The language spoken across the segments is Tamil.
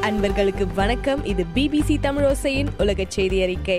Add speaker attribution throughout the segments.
Speaker 1: அன்பர்களுக்கு வணக்கம் இது பிபிசி தமிழோசையின் உலக செய்தி அறிக்கை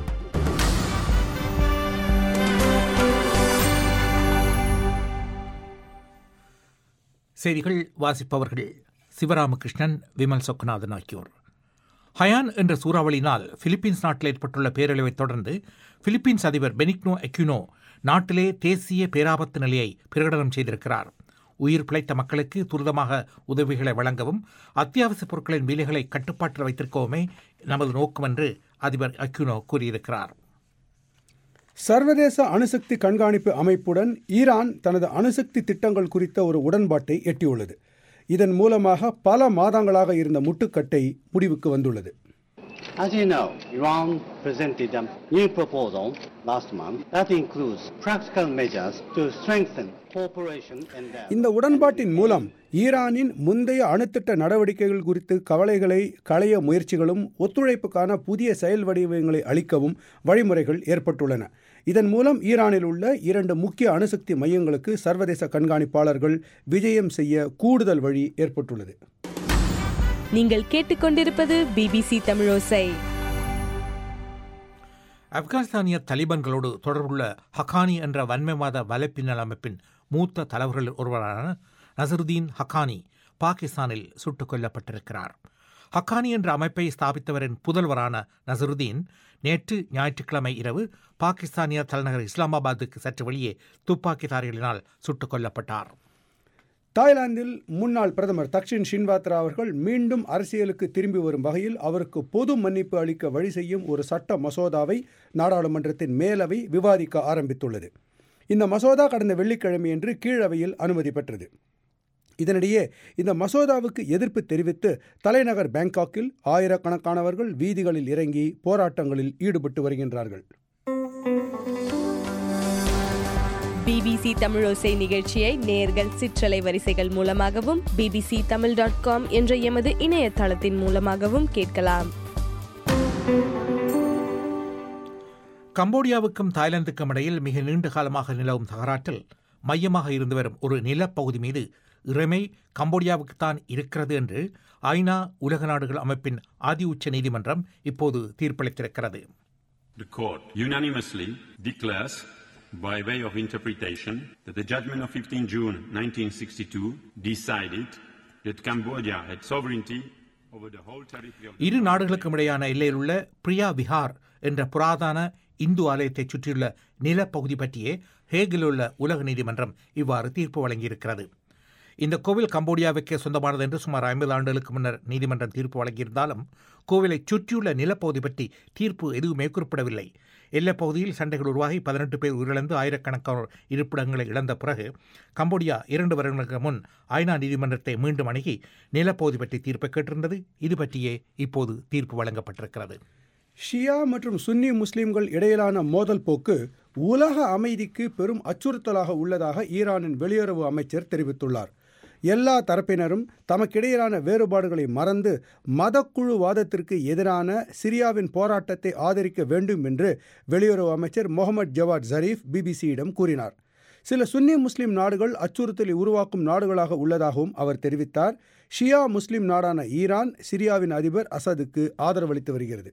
Speaker 2: செய்திகள் வாசிப்பவர்கள் சிவராமகிருஷ்ணன் விமல் சொக்குநாதன் ஆகியோர் ஹயான் என்ற சூறாவளியினால் பிலிப்பீன்ஸ் நாட்டில் ஏற்பட்டுள்ள பேரழிவைத் தொடர்ந்து பிலிப்பீன்ஸ் அதிபர் பெனிக்னோ அக்யூனோ நாட்டிலே தேசிய பேராபத்து நிலையை பிரகடனம் செய்திருக்கிறார் உயிர் பிழைத்த மக்களுக்கு துரிதமாக உதவிகளை வழங்கவும் அத்தியாவசிய பொருட்களின் விலைகளை கட்டுப்பாட்டில் வைத்திருக்கவுமே நமது நோக்கம் என்று அதிபர் அக்யூனோ கூறியிருக்கிறார்
Speaker 3: சர்வதேச அணுசக்தி கண்காணிப்பு அமைப்புடன் ஈரான் தனது அணுசக்தி திட்டங்கள் குறித்த ஒரு உடன்பாட்டை எட்டியுள்ளது இதன் மூலமாக பல மாதங்களாக இருந்த முட்டுக்கட்டை முடிவுக்கு வந்துள்ளது
Speaker 4: As you know, Iran presented a new proposal last month that includes practical measures to strengthen cooperation and uh,
Speaker 3: இந்த உடன்பாட்டின் மூலம் ஈரானின் முந்தைய அணுத்திட்ட நடவடிக்கைகள் குறித்து கவலைகளை களைய முயற்சிகளும் ஒத்துழைப்புக்கான புதிய செயல் வடிவங்களை அளிக்கவும் வழிமுறைகள் ஏற்பட்டுள்ளன இதன் மூலம் ஈரானில் உள்ள இரண்டு முக்கிய அணுசக்தி மையங்களுக்கு சர்வதேச கண்காணிப்பாளர்கள் விஜயம் செய்ய கூடுதல் வழி ஏற்பட்டுள்ளது
Speaker 1: நீங்கள் கேட்டுக்கொண்டிருப்பது பிபிசி தமிழோசை
Speaker 2: ஆப்கானிஸ்தானிய தலிபான்களோடு தொடர்புள்ள ஹக்கானி என்ற வன்மைவாத வலைப்பின்னல் அமைப்பின் மூத்த தலைவர்கள் ஒருவரான நசருதீன் ஹக்கானி பாகிஸ்தானில் சுட்டுக் கொல்லப்பட்டிருக்கிறார் ஹக்கானி என்ற அமைப்பை ஸ்தாபித்தவரின் புதல்வரான நசருதீன் நேற்று ஞாயிற்றுக்கிழமை இரவு பாகிஸ்தானிய தலைநகர் இஸ்லாமாபாத்துக்கு சற்று வெளியே துப்பாக்கிதாரிகளினால் சுட்டுக் கொல்லப்பட்டார்
Speaker 3: தாய்லாந்தில் முன்னாள் பிரதமர் தக்ஷின் ஷின்வாத்ரா அவர்கள் மீண்டும் அரசியலுக்கு திரும்பி வரும் வகையில் அவருக்கு பொது மன்னிப்பு அளிக்க வழி செய்யும் ஒரு சட்ட மசோதாவை நாடாளுமன்றத்தின் மேலவை விவாதிக்க ஆரம்பித்துள்ளது இந்த மசோதா கடந்த வெள்ளிக்கிழமையன்று கீழவையில் அனுமதி பெற்றது இதனிடையே இந்த மசோதாவுக்கு எதிர்ப்பு தெரிவித்து தலைநகர் பேங்காக்கில் ஆயிரக்கணக்கானவர்கள் வீதிகளில் இறங்கி போராட்டங்களில் ஈடுபட்டு வருகின்றார்கள்
Speaker 1: பிபிசி தமிழோசை நிகழ்ச்சியை நேர்கள் சிற்றலை வரிசைகள் மூலமாகவும் பிபிசி தமிழ் டாட் காம் என்ற எமது இணையதளத்தின் மூலமாகவும் கேட்கலாம்
Speaker 2: கம்போடியாவுக்கும் தாய்லாந்துக்கும் இடையில் மிக நீண்ட காலமாக நிலவும் தகராற்றில் மையமாக இருந்து வரும் ஒரு நிலப்பகுதி மீது இறைமை கம்போடியாவுக்குத்தான் இருக்கிறது என்று ஐநா உலக நாடுகள் அமைப்பின் ஆதி உச்ச நீதிமன்றம் இப்போது தீர்ப்பளித்திருக்கிறது
Speaker 5: The court unanimously declares, by way of interpretation, that the judgment of 15 June 1962 decided that Cambodia had sovereignty over the whole territory of the
Speaker 2: இரு நாடுகளுக்கும் இடையான எல்லையில் உள்ள பிரியா விஹார் என்ற புராதன இந்து ஆலயத்தை சுற்றியுள்ள நிலப்பகுதி பற்றியே ஹேகில் உள்ள உலக நீதிமன்றம் இவ்வாறு தீர்ப்பு வழங்கியிருக்கிறது இந்த கோவில் கம்போடியாவுக்கே சொந்தமானது என்று சுமார் ஐம்பது ஆண்டுகளுக்கு முன்னர் நீதிமன்றம் தீர்ப்பு வழங்கியிருந்தாலும் கோவிலை சுற்றியுள்ள நிலப்பகுதி பற்றி தீர்ப்பு எதுவுமே குறிப்பிடவில்லை எல்லைப்பகுதியில் சண்டைகள் உருவாகி பதினெட்டு பேர் உயிரிழந்து ஆயிரக்கணக்கானோர் இருப்பிடங்களை இழந்த பிறகு கம்போடியா இரண்டு வருடங்களுக்கு முன் ஐநா நீதிமன்றத்தை மீண்டும் அணுகி நிலப்பகுதி பற்றி தீர்ப்பை கேட்டிருந்தது இது பற்றியே இப்போது தீர்ப்பு வழங்கப்பட்டிருக்கிறது
Speaker 3: ஷியா மற்றும் சுன்னி முஸ்லிம்கள் இடையிலான மோதல் போக்கு உலக அமைதிக்கு பெரும் அச்சுறுத்தலாக உள்ளதாக ஈரானின் வெளியுறவு அமைச்சர் தெரிவித்துள்ளார் எல்லா தரப்பினரும் தமக்கிடையிலான வேறுபாடுகளை மறந்து மதக்குழுவாதத்திற்கு எதிரான சிரியாவின் போராட்டத்தை ஆதரிக்க வேண்டும் என்று வெளியுறவு அமைச்சர் முகமது ஜவாத் ஜரீஃப் பிபிசியிடம் கூறினார் சில சுன்னி முஸ்லிம் நாடுகள் அச்சுறுத்தலை உருவாக்கும் நாடுகளாக உள்ளதாகவும் அவர் தெரிவித்தார் ஷியா முஸ்லிம் நாடான ஈரான் சிரியாவின் அதிபர் அசதுக்கு ஆதரவளித்து வருகிறது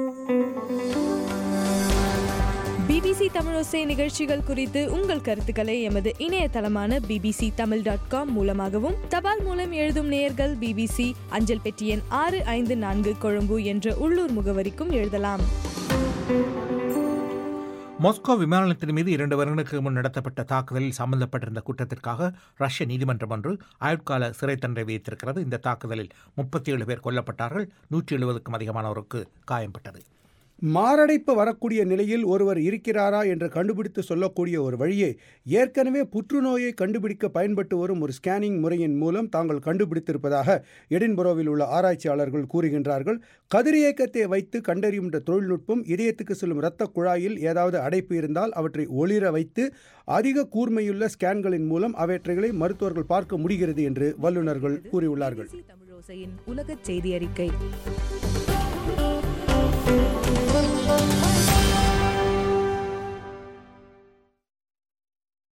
Speaker 1: பிபிசி தமிழோசை நிகழ்ச்சிகள் குறித்து உங்கள் கருத்துக்களை எமது இணையதளமான பிபிசி தமிழ் டாட் காம் மூலமாகவும் தபால் மூலம் எழுதும் நேயர்கள் பிபிசி அஞ்சல் பெட்டி எண் ஆறு ஐந்து நான்கு கொழும்பு என்ற உள்ளூர் முகவரிக்கும் எழுதலாம்
Speaker 2: மாஸ்கோ விமான நிலையத்தின் மீது இரண்டு வருடங்களுக்கு முன் நடத்தப்பட்ட தாக்குதலில் சம்பந்தப்பட்டிருந்த குற்றத்திற்காக ரஷ்ய நீதிமன்றம் ஒன்று ஆயுட்கால சிறை தண்டனை விதித்திருக்கிறது இந்த தாக்குதலில் முப்பத்தி ஏழு பேர் கொல்லப்பட்டார்கள் நூற்றி எழுபதுக்கும் அதிகமானோருக்கு காயம்பட்டது
Speaker 3: மாரடைப்பு வரக்கூடிய நிலையில் ஒருவர் இருக்கிறாரா என்று கண்டுபிடித்து சொல்லக்கூடிய ஒரு வழியை ஏற்கனவே புற்றுநோயை கண்டுபிடிக்க பயன்பட்டு வரும் ஒரு ஸ்கேனிங் முறையின் மூலம் தாங்கள் கண்டுபிடித்திருப்பதாக எடின்பரோவில் உள்ள ஆராய்ச்சியாளர்கள் கூறுகின்றார்கள் கதிரியக்கத்தை வைத்து கண்டறியும் தொழில்நுட்பம் இதயத்துக்கு செல்லும் இரத்த குழாயில் ஏதாவது அடைப்பு இருந்தால் அவற்றை ஒளிர வைத்து அதிக கூர்மையுள்ள ஸ்கேன்களின் மூலம் அவற்றைகளை மருத்துவர்கள் பார்க்க முடிகிறது என்று வல்லுநர்கள் கூறியுள்ளார்கள்
Speaker 1: தமிழோசையின் உலக செய்தி அறிக்கை